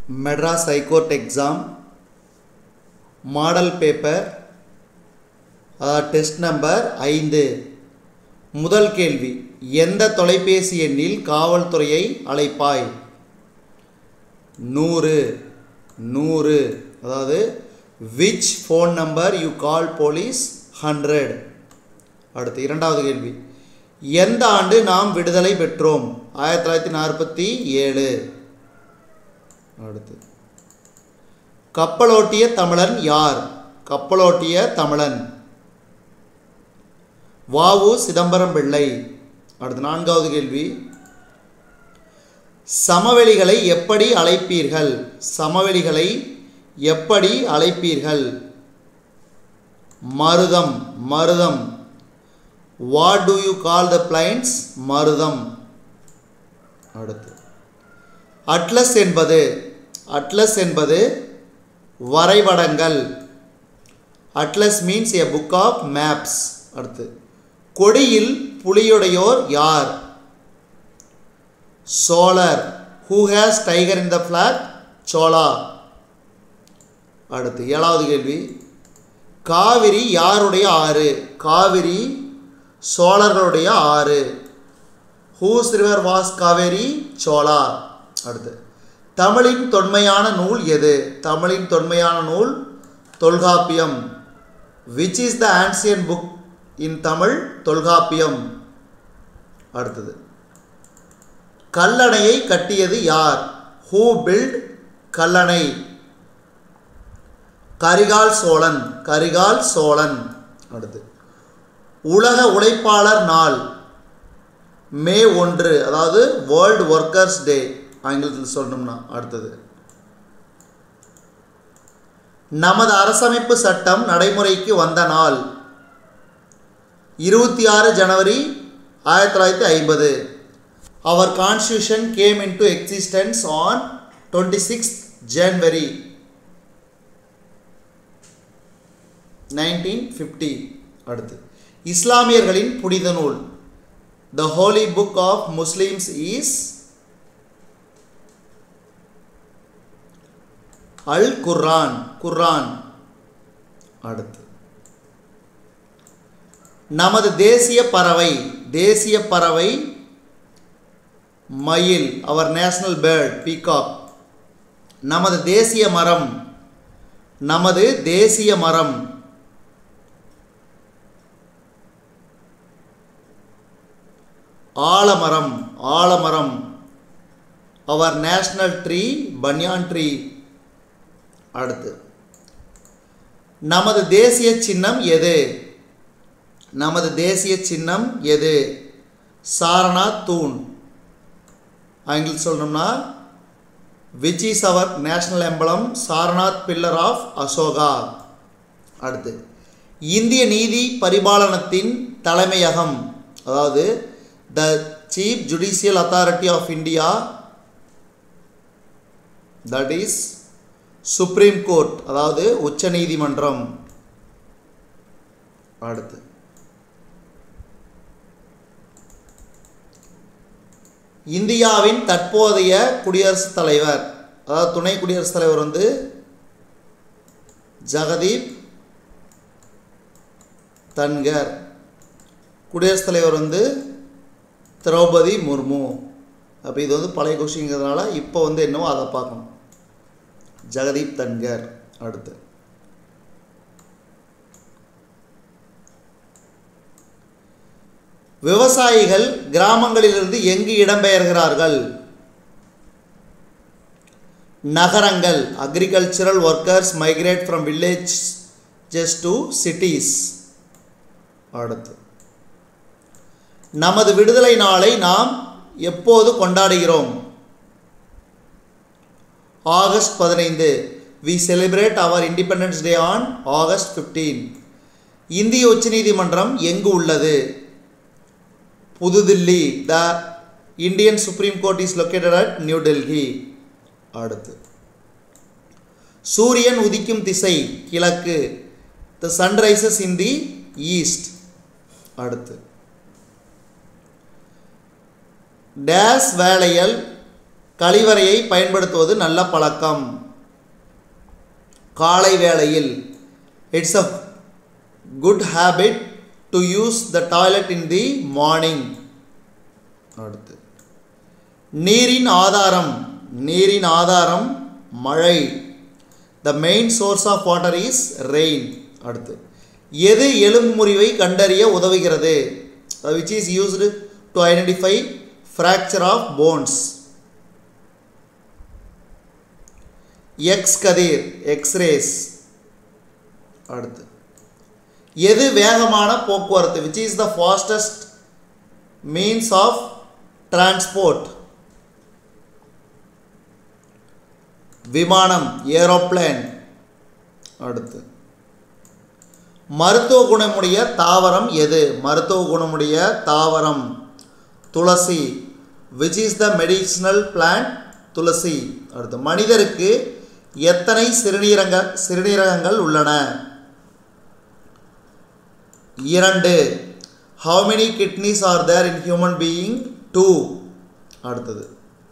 Madras high court exam model paper test number ஐந்து முதல் கேள்வி எந்த தொலைபேசி எண்ணில் காவல்துறையை அழைப்பாய் நூறு நூறு அதாவது which phone number you call police hundred அடுத்து இரண்டாவது கேள்வி எந்த ஆண்டு நாம் விடுதலை பெற்றோம் ஆயிரத்தி தொள்ளாயிரத்தி நாற்பத்தி ஏழு அடுத்து கப்பலோட்டிய தமிழன் யார் கப்பலோட்டிய தமிழன் வாவு சிதம்பரம் பிள்ளை அடுத்து நான்காவது கேள்வி சமவெளிகளை எப்படி அழைப்பீர்கள் சமவெளிகளை எப்படி அழைப்பீர்கள் மருதம் மருதம் what do you call the plains மருதம் அடுத்து அட்லஸ் என்பது அட்லஸ் என்பது வரைபடங்கள் atlas means a book of maps அடுத்து கொடியில் புலியுடையோர் யார் சோழர் who has tiger in the flag Chola அடுத்து ஏழாவது கேள்வி காவிரி யாருடைய ஆறு காவிரி சோழர்களுடைய ஆறு whose river was Kaveri Chola அடுத்து தமிழின் தொன்மையான நூல் எது தமிழின் தொன்மையான நூல் Tolkappiyam which is the ancient book in Tamil Tolkappiyam அடுத்தது கல்லணையை கட்டியது யார் ஹூ பில்ட் கல்லணை கரிகால் சோழன் கரிகால் சோழன் அடுத்து உலக உழைப்பாளர் நாள் மே ஒன்று அதாவது வேர்ல்டு ஒர்க்கர்ஸ் டே ஆங்கிலத்தில் சொல்லணும்னா அடுத்தது நமது அரசமைப்பு சட்டம் நடைமுறைக்கு வந்த நாள் இருபத்தி ஆறு ஜனவரி ஆயிரத்தி தொள்ளாயிரத்தி ஐம்பது our constitution came into existence on twenty six January nineteen fifty அடுத்து இஸ்லாமியர்களின் புனித நூல் the holy book of Muslims is Al Quran Quran அடுத்து நமது தேசிய பறவை தேசிய பறவை மயில் அவர் நேஷனல் பேர்ட் பீகாக் நமது தேசிய மரம் நமது தேசிய மரம் ஆலமரம் ஆலமரம் our national tree banyan tree அடுத்து நமது தேசிய சின்னம் எது நமது தேசிய சின்னம் எது சாரநாத் தூண் ஆங்கில் சொல்லணும்னா which is our national emblem Sarnath pillar of Ashoka அடுத்து இந்திய நீதி பரிபாலனத்தின் தலைமையகம் அதாவது the chief judicial authority of India that is supreme court அதாவது உச்ச நீதிமன்றம் அடுத்து இந்தியாவின் தற்போதைய குடியரசுத் தலைவர் அதாவது துணை குடியரசுத் தலைவர் வந்து ஜெகதீப் தன்கர் குடியரசுத் தலைவர் வந்து திரௌபதி முர்மு அப்போ இது வந்து பழைய கொஷிங்கிறதுனால இப்போ வந்து என்னவோ அதை பார்க்கணும் ஜெகதீப் தன்கர் அடுத்து விவசாயிகள் கிராமங்களிலிருந்து எங்கு இடம்பெயர்கிறார்கள் நகரங்கள் agricultural workers migrate from village just to cities அடுத்து நமது விடுதலை நாளை நாம் எப்போது கொண்டாடுகிறோம் ஆகஸ்ட் பதினைந்து we celebrate our independence day on August fifteen இந்திய உச்சநீதிமன்றம் எங்கு உள்ளது Pudhu Dilli the Indian supreme court is located at new Delhi அடுத்து சூரியன் உதிக்கும் திசை கிழக்கு த சன்ரைசஸ் இன் தி ஈஸ்ட் அடுத்து டேஸ் வேலையல் கழிவறையை பயன்படுத்துவது நல்ல பழக்கம் காலை வேளையில் it's a good habit to use the toilet in the morning அடுத்து நீரின் ஆதாரம் நீரின் ஆதாரம் மழை the main source of water is rain அடுத்து எது எலும்பு முறிவை கண்டறிய உதவுகிறது which is used to identify fracture of bones X கதிர் எக்ஸ்ரேஸ் அடுத்து எது வேகமான போக்குவரத்து which is the fastest means of transport விமானம் ஏரோப்ளேன் அடுத்து மருத்துவ குணமுடைய தாவரம் எது மருத்துவ குணமுடைய தாவரம் துளசி which is the medicinal plant tulsi அடுத்து மனிதருக்கு எத்தனை சிறுநீரக சிறுநீரகங்கள் உள்ளன இரண்டு how many kidneys are there in human being two அடுத்தது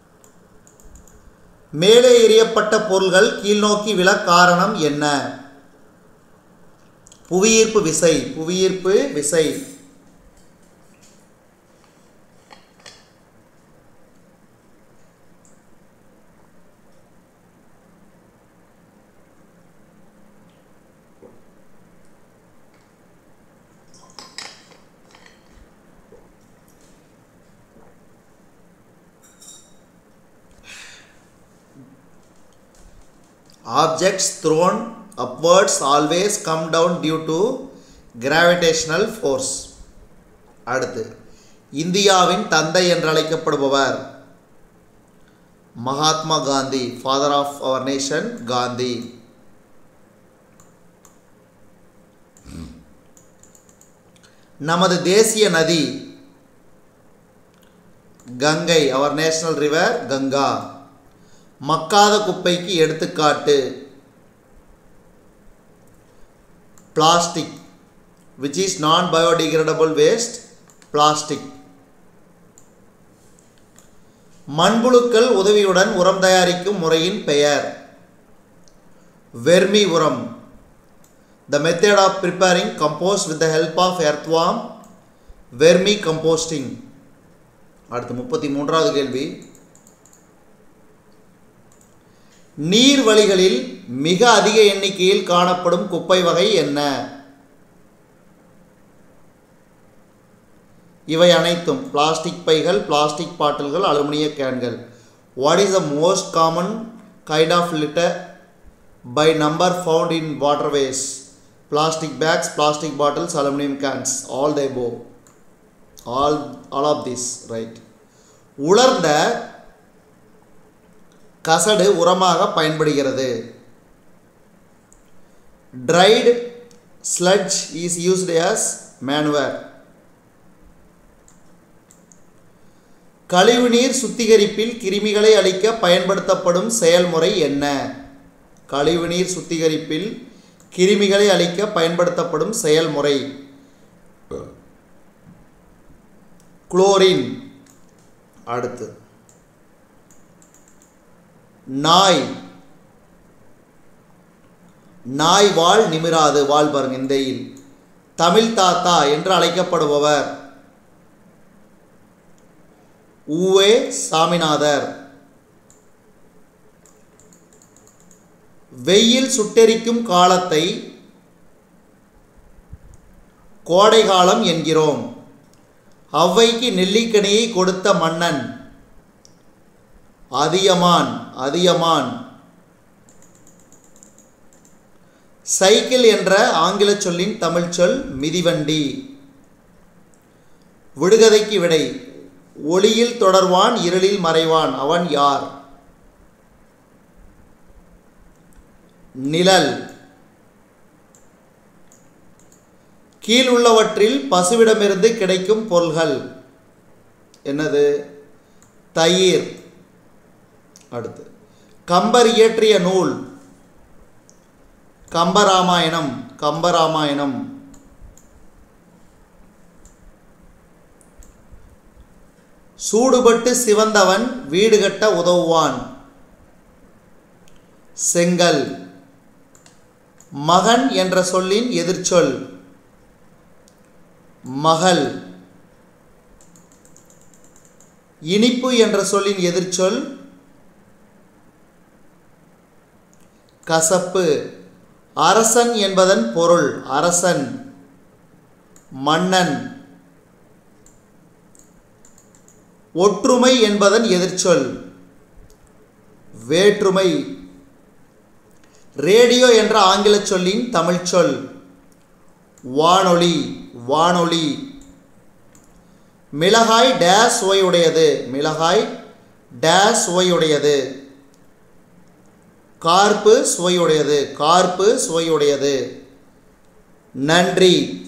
மேலே எறியப்பட்ட பொருள்கள் கீழ்நோக்கி விழ காரணம் என்ன புவியீர்ப்பு விசை புவியீர்ப்பு விசை objects thrown upwards always come down due to gravitational force அடுத்து இந்தியாவின் தந்தை என்று அழைக்கப்படுபவர் Mahatma Gandhi father of our nation Gandhi நமது தேசிய நதி Gangai our national river Ganga மக்காத குப்பைக்கு எடுத்துக்காட்டு plastic which is non biodegradable waste plastic மண்புழுக்கள் உதவியுடன் உரம் தயாரிக்கும் முறையின் பெயர் வெர்மி உரம் the method of preparing compost with the help of earthworm vermi composting அடுத்து முப்பத்தி மூன்றாவது கேள்வி நீர்வழிகளில் மிக அதிக எண்ணிக்கையில் காணப்படும் குப்பை வகை என்ன இவை அனைத்தும் பிளாஸ்டிக் பைகள் பிளாஸ்டிக் பாட்டில்கள் அலுமினிய கேன்கள் what is the most common kind of litter by number found in waterways plastic bags plastic bottles aluminium cans all தை போ all all of this right உலர்ந்த கசடு உரமாக பயன்படுகிறது dried sludge is used as manure கழிவுநீர் சுத்திகரிப்பில் கிருமிகளை அழிக்க பயன்படுத்தப்படும் செயல்முறை என்ன கழிவுநீர் சுத்திகரிப்பில் கிருமிகளை அழிக்க பயன்படுத்தப்படும் செயல்முறை குளோரின் அடுத்து நாய் நாய் வால் நிமிராது வால் பாருங்க இந்த இல் தமிழ் தாத்தா என்று அழைக்கப்படுபவர் ஊவே சாமிநாதர் வெயில் சுட்டெரிக்கும் காலத்தை கோடை காலம் என்கிறோம் அவ்வைக்கு நெல்லிக்கனியை கொடுத்த மன்னன் அதியமான் அதியமான் சைக்கிள் என்ற ஆங்கில சொல்லின் தமிழ் சொல் மிதிவண்டி விடுகதைக்கு விடை ஒளியில் தொடர்வான் இருளில் மறைவான் அவன் யார் நிழல் கீழ் உள்ளவற்றில் பசுவிடமிருந்து கிடைக்கும் பொருள்கள் என்னது தயிர் அடுத்து கம்பர் இயற்றிய நூல் கம்பராமாயணம் கம்பராமாயணம் சூடுபட்டு சிவந்தவன் வீடு கட்ட உதவுவான் செங்கல் மகன் என்ற சொல்லின் எதிர்ச்சொல் மகள் இனிப்பு என்ற சொல்லின் எதிர்ச்சொல் கசப்பு அரசன் என்பதன் பொருள் அரசன் மன்னன் ஒற்றுமை என்பதன் எதிர்ச்சொல் வேற்றுமை ரேடியோ என்ற ஆங்கில சொல்லின் தமிழ்ச் சொல் வானொலி வானொலி மிளகாய் டேஸ் சுவையுடையது மிளகாய் டேஸ் சுவையுடையது கார்ப்பு சுவையுடையது கார்ப்பு சுவையுடையது நன்றி